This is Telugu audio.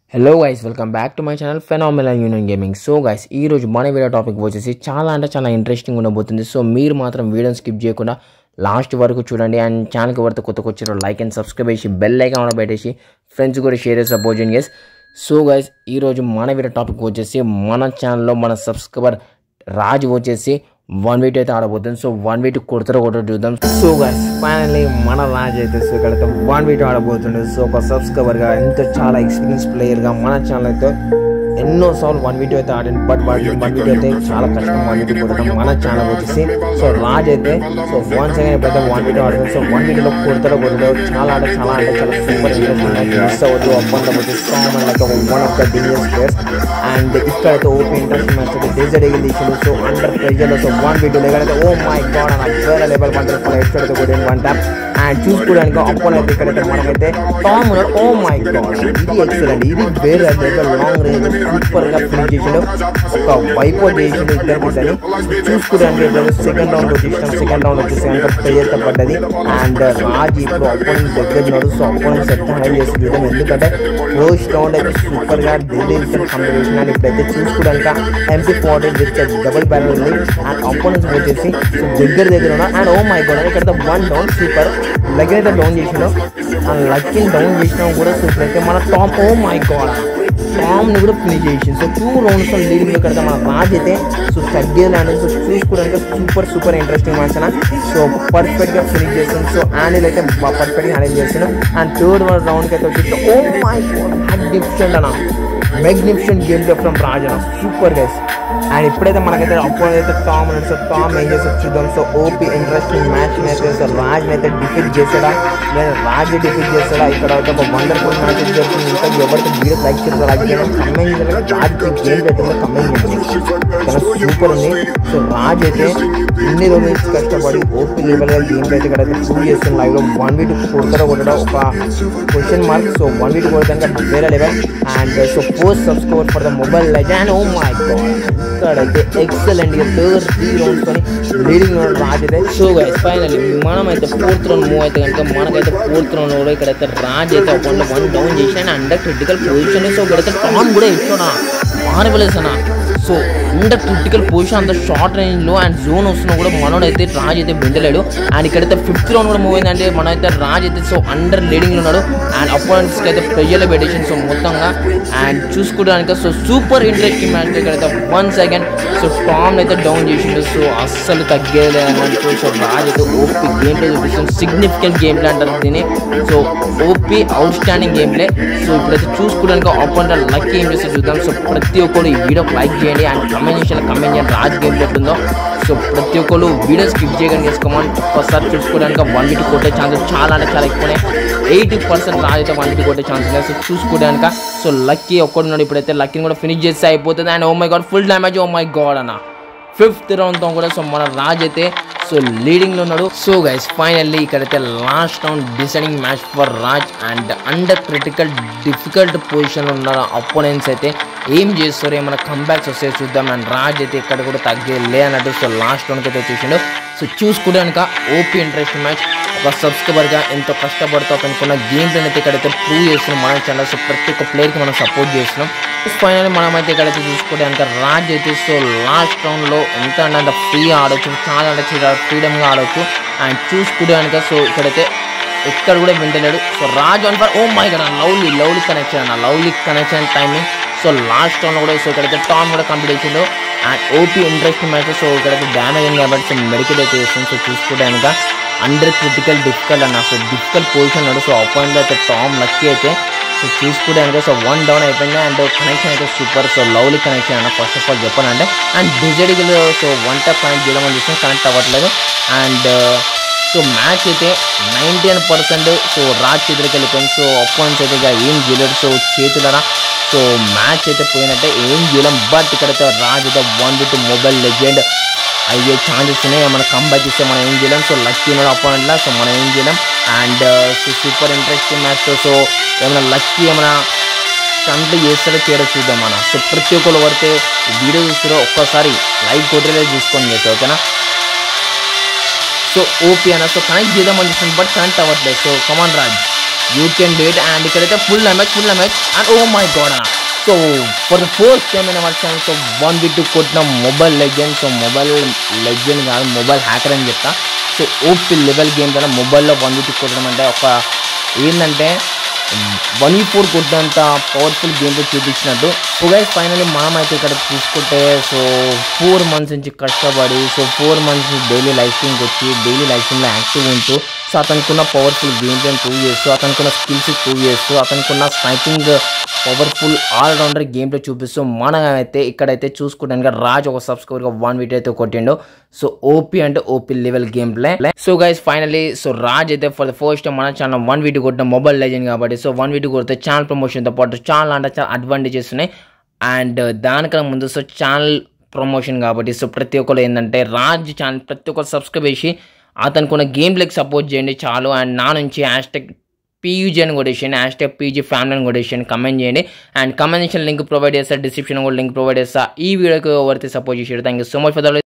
hello guys welcome back to my channel phenomenal union gaming so guys ఈ రోజు మన వీడియో టాపిక్ వచ్చేసి చాలా అంటే చాలా ఇంట్రెస్టింగ్ ఉండబోతుంది సో మీరు మాత్రం వీడియోని స్కిప్ చేయకుండా లాస్ట్ వరకు చూడండి అండ్ ఛానల్కి వరకు కొత్తకు వచ్చారో లైక్ అండ్ సబ్స్క్రైబ్ చేసి బెల్ ఐకాన్ ఆన్ పెట్టేసి ఫ్రెండ్స్ కూడా షేర్ చేసి సపోర్ట్ చేయండి గైస్ సో గైస్ ఈరోజు మన వీడియో టాపిక్ వచ్చేసి మన ఛానల్లో మన సబ్స్క్రైబర్ రాజ్ వచ్చేసి వన్ వీట్ అయితే ఆడబోతుంది సో వన్ వీట్ కొడతారో కొట్టో చూద్దాం సో గైస్ ఫైనల్లీ మన రాజ్ అయితే సో ఇక్కడైతే వన్ వీట్ ఆడబోతుంది సో ఒక సబ్స్క్రైబర్గా ఎంతో చాలా ఎక్స్పీరియన్స్ ప్లేయర్గా మన ఛానల్ అయితే ఎన్నో సార్లు వన్ వీడియో అయితే ఆడింది బట్ వన్ వన్ వీడియో అయితే చాలా కష్టం వన్ వీడియో కొట్టడం మన ఛానల్ వచ్చేసి సో రాజ్ అయితే సో వన్ సెకండ్ ఎప్పుడైతే వన్ వీడియో ఆడుతుంది సో వన్ వీడియోలో కొడతారో కొడతారో చాలా అంటే చాలా అంటే చాలా సూపర్ ఇంట్రెస్టింగ్ మిస్ అవ్వద్దు అప్పంతం వచ్చేసి common like one of the dangerous players and ఇక్కడైతే ఓపీ ఇంట్రెస్టింగ్ మ్యాచ్ అయితే డేజర్ ఎగిల్ తీసిండు సో అండర్ ప్రెషర్లో సో వన్ వీడియో ఎక్కడైతే ఓ మై గాడ్ అని వేరే లెవెల్ పంటారు ఫుల్ హెడ్ అయితే కొట్టింది వన్ ట్యాప్ అండ్ చూసుకోవడానికి అప్పన్ అయితే ఇక్కడైతే మనకైతే టామ్ ఉన్నాడు ఓ మై గాడ్ ఇది ఎక్సలెంట్ ఇది వేరే లెవెల్ లాంగ్ రేంజ్ సూపర్ గా ఫినిష్ చేసిండు ఒక వైపో చేసిండు ఇద్దరికి చూసుకోవడానికి సెకండ్ రౌండ్ వచ్చేసాం సెకండ్ రౌండ్ వచ్చేసి కనుక ప్లేయర్ పడ్డది అండ్ రాజ్ ఇప్పుడు అపోనెంట్ దగ్గర ఉన్నాడు సో అపోనెంట్ సెట్ హ్యాండ్ చేసి చూద్దాం ఎందుకంటే ఫస్ట్ రౌండ్ అయితే సూపర్ గా ఢిల్లీ కాంబినేషన్ అని ఇప్పుడైతే చూసుకోవడానికి MP forty with double barrel ఉంది అండ్ అపోనెంట్స్ వచ్చేసి సో దగ్గర దగ్గర ఉన్నా అండ్ ఓ మై గోడ్ ఇక్కడ వన్ డౌన్ సూపర్ లగ్ అయితే డౌన్ చేసినాం అండ్ లక్కి డౌన్ చేసినా కూడా సూపర్ అయితే మన టాప్ ఓ మై గాడ్ టామ్ని కూడా ఫినిష్ చేసింది సో టూ రౌండ్స్ లీడింగ్ లో కడితే మన రాజ్ అయితే సో తగ్గేలాంటి సో చూసుకోవడానికి సూపర్ సూపర్ ఇంట్రెస్టింగ్ మ్యాచ్ అన్న సో పర్ఫెక్ట్ గా ఫినిష్ చేస్తుంది సో యానిల్ అయితే పర్ఫెక్ట్ గా హ్యాండిల్ చేస్తున్నాం అండ్ థర్డ్ రౌండ్ కి అయితే వచ్చేసి ఓ మై గాడ్ డిఫరెంట్ అన్న magnificent game play from Raj అన్న సూపర్ గైస్ అండ్ ఇప్పుడైతే మనకైతే అప్పుడు అయితే టామ్ సో టామ్ ఏం చేసి చూద్దాం సో ఓపీ ఇంట్రెస్టింగ్ మ్యాచ్ అయితే సో రాజ్ అయితే డిఫీట్ చేసాడా లేదా రాజ్ డిఫీట్ చేసాడా ఇక్కడ అయితే ఒక వండర్ఫుల్ మ్యాచ్ జరుగుతుంది ఇంకా ఎవరికి వీడియో లైక్ చేస్తారు లైక్ చేయడం కమెంట్ చేయడం రాజ్ గేమ్ అయితే కమెంట్ చేయండి చాలా సూపర్ ఉంది సో రాజ్ అయితే ఇన్ని రోజుల నుంచి కష్టపడి ఓపీ లెవెల్ గా గేమ్ అయితే ఇక్కడ అయితే ప్రూవ్ చేస్తుంది లైవ్ లో వన్ వీక్ కొడతారో కొట్టడం ఒక క్వశ్చన్ మార్క్ సో వన్ వీక్ కొడతానికి వేరే level and so post subscriber for the mobile legend oh my god ఇక్కడైతే ఎక్సలెంట్ గా థర్డ్ త్రీ రౌండ్స్ కొని లీడింగ్ రాజ్ అయితే సో గైస్ ఫైనల్లీ మనం అయితే ఫోర్త్ రౌండ్ మూవ్ అయితే కనుక మనకైతే ఫోర్త్ రౌండ్ కూడా ఇక్కడైతే రాజ్ అయితే ఒక వన్ డౌన్ చేసి and under critical position so ఇక్కడైతే టాన్ కూడా ఇచ్చాడా మారవలేస్ అన్న సో అండర్ క్రిటికల్ పొజిషన్ అంత షార్ట్ రేంజ్లో అండ్ జోన్ వస్తున్నా కూడా మనోడైతే రాజ్ అయితే వింటలేడు అండ్ ఇక్కడైతే ఫిఫ్త్ రౌండ్ కూడా మూవ్ అయిందంటే మనైతే రాజ్ అయితే సో అండర్ లీడింగ్లో ఉన్నాడు అండ్ అపోనెంట్స్కి అయితే ప్రెజర్లో పెట్టేసి సో మొత్తంగా అండ్ చూసుకోవడానికి సో సూపర్ ఇంట్రెస్టింగ్ మ్యాచ్ ఇక్కడైతే వన్ సెకండ్ సో టామ్ అయితే డౌన్ చేసిండు సో అస్సలు తగ్గేది అన్నట్టు సో రాజ్ అయితే ఓపీ గేమ్ ప్లే చూపిస్తుంది సిగ్నిఫికెంట్ గేమ్ ప్లే అంటారు దీన్ని so OP outstanding game play so ఇప్పుడైతే చూసుకోవడానికి అపోనెంట్ లక్ ఏం చేస్తే చూద్దాం సో ప్రతి ఒక్కరు ఈ వీడియోకి లైక్ చేయండి అండ్ కమెంట్ చేసిన కమెంట్ చేయండి రాజ్ గేమ్ ప్లే ఎట్లుందో సో ప్రతి ఒక్కరు వీడియో స్కిప్ చేయగానే చేసుకోమని ఒకసారి చూసుకోవడానికి వన్ వీక్ కొట్టే ఛాన్సెస్ చాలా అంటే చాలా ఎక్కువనే ఎయిటీ పర్సెంట్ రాజ్ అయితే వన్ వీక్ కొట్టే ఛాన్స్ ఉన్నాయి సో చూసుకోవడానికి సో లక్కీ ఒక్కడున్నాడు ఇప్పుడైతే లక్కీని కూడా ఫినిష్ చేస్తే అయిపోతుంది and oh my god full damage oh my god అన్న ఫిఫ్త్ రౌండ్తో కూడా సో మన రాజ్ అయితే సో లీడింగ్లో ఉన్నాడు సో గైస్ ఫైనల్లీ ఇక్కడైతే last round deciding match for Raj and under critical difficult పొజిషన్లో ఉన్న అపోనెంట్స్ అయితే ఏం చేస్తారు ఏమైనా కంబ్యాక్స్ వస్తే చూద్దాం అండ్ రాజ్ అయితే ఇక్కడ కూడా తగ్గలే అన్నట్టు సో లాస్ట్ రౌండ్కి అయితే వచ్చేసిండు సో చూసుకోవడానికి ఓపీ ఇంట్రెస్ట్ మ్యాచ్ ఒక సబ్స్క్రైబర్గా ఎంతో కష్టపడుతూ అనుకున్న గేమ్ ప్లేన్ అయితే ఇక్కడైతే ప్రూవ్ చేస్తున్నాం మన ఛానల్ సో ప్రతి ఒక్క ప్లేయర్కి మనం సపోర్ట్ చేస్తున్నాం ఫైనల్ మనం అయితే ఇక్కడైతే చూసుకోవడానికి రాజ్ అయితే సో లాస్ట్ రౌండ్లో ఎంత అంటే అంత ఫ్రీ ఆడొచ్చు చాలా అంటే చాలా ఫ్రీడమ్గా ఆడొచ్చు అండ్ చూసుకోవడానికి సో ఇక్కడైతే ఎక్కడ కూడా వింటలేడు so Raj one for oh my god lovely lovely connection అన్న lovely connection timing so last రౌండ్లో కూడా సో ఇక్కడైతే టామ్ కూడా కంప్లీట్ చేసిండు and OP interesting match so ఇక్కడైతే డ్యామేజ్ అయింది కాబట్టి సో మెడికల్ అయితే చేస్తుంది సో చూసుకోవడానికి అండర్ క్రిటికల్ డిఫికల్ట్ అన్న సో డిఫికల్ట్ పొజిషన్ ఉన్నాడు సో అపాయింట్లో అయితే టామ్ లక్కీ అయితే సో చూసుకోవడానికి సో వన్ డౌన్ అయిపోయింది అండ్ కనెక్షన్ అయితే సూపర్ సో లవ్లీ కనెక్షన్ అన్న ఫస్ట్ ఆఫ్ ఆల్ చెప్పాలంటే అండ్ డిజైడ్కి సో వన్ టైప్ కనెక్ట్ చేయడం చూస్తే కనెక్ట్ అవ్వట్లేదు అండ్ సో మ్యాచ్ అయితే నైంటీ పర్సెంట్ సో రాజ్ చేతులకి వెళ్ళిపోయింది సో అపోనెంట్స్ అయితే ఇక ఏం చేయలేడు సో చేతులరా సో మ్యాచ్ అయితే పోయినట్టే ఏం చేయలేం బట్ ఇక్కడైతే రాజ్ అయితే వన్ విత్ మొబైల్ లెజెండ్ అయ్యే ఛాన్సెస్ ఉన్నాయి మనం కంబ్యాక్ ఇస్తే మనం ఏం చేయలేం సో లక్కీ ఉన్నాడు అపోనెంట్లా సో మనం ఏం చేయలేం and so super interesting match so ఏమైనా లక్కీ ఏమైనా స్టంట్లు చేస్తాడో చేయడో చూద్దాం మన సో ప్రతి ఒక్కరు పడితే వీడియో చూస్తారో ఒక్కసారి లైవ్ కొట్టేలా చూసుకొని చేస్తే ఓకేనా సో ఓపీ అన్న సో కనెక్ట్ చేద్దామని చూస్తుంది బట్ కనెక్ట్ అవ్వట్లేదు so come on Raj you can do it and ఇక్కడైతే full damage full damage and oh my god అన్న so for the first time అయిన వర్షం సో వన్ వి టూ కొట్టిన mobile legend so mobile legend కాదు మొబైల్ హ్యాకర్ అని చెప్తా సో ఓపీ లెవెల్ గేమ్ కన్నా మొబైల్లో వన్ వి టూ కొట్టడం అంటే ఒక ఏంటంటే వన్ ఈ ఫోర్ కొట్టినంత పవర్ఫుల్ గేమ్లో చూపించినట్టు సో గైస్ ఫైనల్లీ మనం అయితే ఇక్కడ చూసుకుంటే సో ఫోర్ మంత్స్ నుంచి కష్టపడి సో ఫోర్ మంత్స్ నుంచి డైలీ లైఫ్ స్ట్రీమ్కి వచ్చి డైలీ లైఫ్ స్ట్రీమ్లో యాక్టివ్ ఉంటూ సో అతనుకున్న పవర్ఫుల్ గేమ్ ప్లేని ప్రూవ్ చేస్తూ అతనుకున్న స్కిల్స్ ప్రూవ్ చేస్తూ అతనుకున్న sniping powerful allrounder game play చూపిస్తూ మనం అయితే ఇక్కడైతే చూసుకుంటాను రాజ్ ఒక సబ్స్క్రైబర్గా వన్ వీట్ అయితే కొట్టిండు సో ఓపీ అంటే OP level game play so guys finally so Raj అయితే ఫర్ ద ఫస్ట్ టైం మన ఛానల్ వన్ వీటి కొట్టిన మొబైల్ లెజెండ్ కాబట్టి సో వన్ వీటి కొడితే ఛానల్ ప్రమోషన్తో పాటు చాలా అంటే చాలా అడ్వాంటేజెస్ ఉన్నాయి అండ్ దానికన్నా ముందు సో ఛానల్ ప్రమోషన్ కాబట్టి సో ప్రతి ఒక్కరు ఏంటంటే రాజ్ ఛానల్ ప్రతి ఒక్కరు సబ్స్క్రైబ్ చేసి అతనికి ఉన్న గేమ్ ప్లేకి సపోర్ట్ చేయండి చాలు అండ్ నా నుంచి హ్యాష్ ట్యాగ్ పీయూజీ అని కొట్టేసేయండి హ్యాష్ ట్యాగ్ పీజీ ఫ్యామిలీ అని కొట్టేసేయండి కమెంట్ చేయండి అండ్ కమెంట్ లింక్ ప్రొవైడ్ చేస్తా డిస్క్రిప్షన్ కూడా లింక్ ప్రొవైడ్ చేస్తా ఈ వీడియోకి ఎవరైతే సపోర్ట్ చేసాడు thank you so much for the